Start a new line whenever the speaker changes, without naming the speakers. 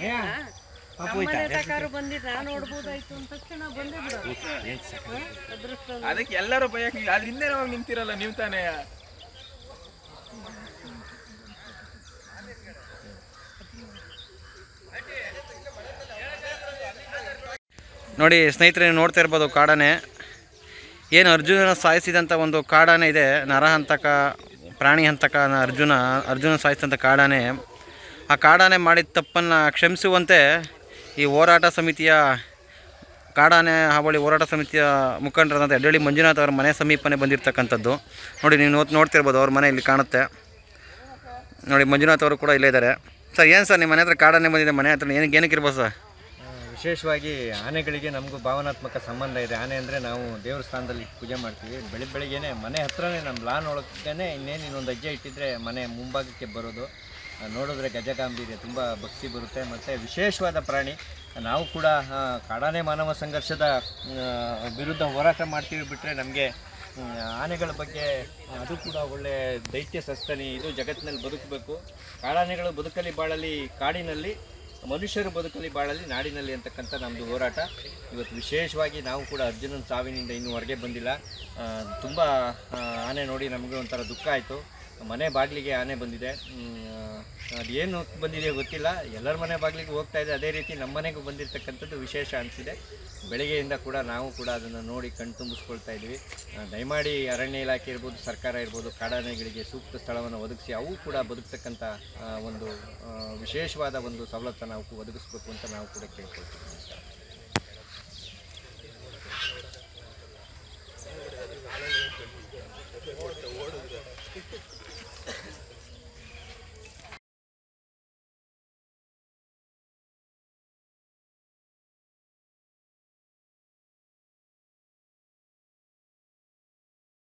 ನಮ್ಮನೆ ತಕಾರು ಬಂದಿದ್ದು ನಾನು ನೋಡ್ಬೋದಾಯ್ತು ಅಂದ ತಕ್ಷಣ ಬಂದೇ ಬಿಡೋದು ಅದೃಷ್ಟ
ಅದಕ್ಕೆ ಎಲ್ಲರೂ ಭಯಕ್ಕೆ ಅದ್ರ ಹಿಂದೆ ಹೋಗಿ ನಿಂತಿರಲ್ಲ ನೀವು ತಾನೇ
ನೋಡಿ ಸ್ನೇಹಿತರೆ ನೀವು ನೋಡ್ತಾ ಇರ್ಬೋದು ಕಾಡಾನೆ ಏನು ಅರ್ಜುನ ಸಾಯಿಸಿದಂಥ ಒಂದು ಕಾಡಾನೆ ಇದೆ ನರಹಂತಕ ಪ್ರಾಣಿ ಹಂತಕ ಅರ್ಜುನ ಅರ್ಜುನ ಸಾಯಿಸಿದಂಥ ಕಾಡಾನೆ ಆ ಕಾಡಾನೆ ಮಾಡಿದ ತಪ್ಪನ್ನು ಕ್ಷಮಿಸುವಂತೆ ಈ ಹೋರಾಟ ಸಮಿತಿಯ ಕಾಡಾನೆ ಹಾವಳಿ ಹೋರಾಟ ಸಮಿತಿಯ ಮುಖಂಡರಾದಂಥ ಎಡ್ಡಳ್ಳಿ ಮಂಜುನಾಥ್ ಅವರ ಮನೆ ಸಮೀಪನೇ ಬಂದಿರತಕ್ಕಂಥದ್ದು ನೋಡಿ ನೀವು ನೋಡ್ ನೋಡ್ತಿರ್ಬೋದು ಅವ್ರ ಮನೆ ಇಲ್ಲಿ ಕಾಣುತ್ತೆ ನೋಡಿ ಮಂಜುನಾಥ್ ಅವರು ಕೂಡ ಇಲ್ಲೇ ಇದ್ದಾರೆ ಸರ್ ಏನು ಸರ್ ನಿಮ್ಮ ಮನೆ ಹತ್ರ ಕಾಡಾನೆ ಬಂದಿದೆ ಮನೆ ಹತ್ರ ಏನಕ್ಕೆ ಏನಕ್ಕೆ ಇರ್ಬೋದು ಸರ್
ಆ, ವಿಶೇಷವಾಗಿ ಆನೆಗಳಿಗೆ ನಮಗೂ ಭಾವನಾತ್ಮಕ ಸಂಬಂಧ ಇದೆ ಆನೆ ಅಂದರೆ ನಾವು ದೇವ್ರ ಸ್ಥಾನದಲ್ಲಿ ಪೂಜೆ ಮಾಡ್ತೀವಿ ಬೆಳಿಗ್ಗೆ ಬೆಳಿಗ್ಗೆನೆ ಮನೆ ಹತ್ರನೇ ನಮ್ಮ ಲಾನ್ ಒಳಗೇನೆ ಇನ್ನೇನು ಇನ್ನೊಂದು ಹೆಜ್ಜೆ ಇಟ್ಟಿದ್ರೆ ಮನೆ ಮುಂಭಾಗಕ್ಕೆ ಬರೋದು ಆ, ನೋಡಿದ್ರೆ ಗಜಗಾಂಭೀರ್ಯ ತುಂಬ ಭಕ್ತಿ ಬರುತ್ತೆ ಮತ್ತು ವಿಶೇಷವಾದ ಪ್ರಾಣಿ ನಾವು ಕೂಡ ಆ, ಕಾಡಾನೆ ಮಾನವ ಸಂಘರ್ಷದ ಆ, ವಿರುದ್ಧ ಹೋರಾಟ ಮಾಡ್ತೀವಿ ಬಿಟ್ಟರೆ ನಮಗೆ ಆನೆಗಳ ಬಗ್ಗೆ ಅದು ಕೂಡ ಒಳ್ಳೆ ದೈತ್ಯ ಸಸ್ತನಿ ಇದು ಜಗತ್ತಿನಲ್ಲಿ ಬದುಕಬೇಕು ಕಾಡಾನೆಗಳು ಬದುಕಲಿ ಬಾಳಲಿ ಕಾಡಿನಲ್ಲಿ ಮನುಷ್ಯರು ಬದುಕಲಿ ಬಾಳಲಿ ನಾಡಿನಲ್ಲಿ ಅಂತಕ್ಕಂಥ ನಮ್ಮದು ಹೋರಾಟ ಇವತ್ತು ವಿಶೇಷವಾಗಿ ನಾವು ಕೂಡ ಅರ್ಜುನನ ಸಾವಿನಿಂದ ಇನ್ನೂ ಹೊರಗೆ ಬಂದಿಲ್ಲ ತುಂಬ ಆನೆ ನೋಡಿ ನಮಗೆ ಒಂಥರ ದುಃಖ ಆಯಿತು ಮನೆ ಬಾಗಿಲಿಗೆ ಆನೆ ಬಂದಿದೆ ಅದೇನು ಬಂದಿದೆ ಗೊತ್ತಿಲ್ಲ ಎಲ್ಲರ ಮನೆ ಬಾಗಿಲಿಗೆ ಹೋಗ್ತಾ ಇದೆ ಅದೇ ರೀತಿ ನಮ್ಮ ಮನೆಗೂ ಬಂದಿರತಕ್ಕಂಥದ್ದು ವಿಶೇಷ ಅನಿಸಿದೆ ಬೆಳಗ್ಗೆಯಿಂದ ಕೂಡ ನಾವು ಕೂಡ ಅದನ್ನು ನೋಡಿ ಕಣ್ ತುಂಬಿಸ್ಕೊಳ್ತಾ ಇದ್ವಿ ಆ, ದಯಮಾಡಿ ಅರಣ್ಯ ಇಲಾಖೆ ಇರ್ಬೋದು ಸರ್ಕಾರ ಇರ್ಬೋದು ಕಾಡಾನೆಗಳಿಗೆ ಸೂಕ್ತ ಸ್ಥಳವನ್ನು ಒದಗಿಸಿ ಅವು ಕೂಡ ಬದುಕ್ತಕ್ಕಂಥ ಆ, ಒಂದು ಆ, ವಿಶೇಷವಾದ ಒಂದು ಸವಲತ್ತನ್ನು ನಾವು ಒದಗಿಸ್ಬೇಕು ಅಂತ ನಾವು ಕೂಡ ಕೇಳ್ಕೊಳ್ತೀವಿ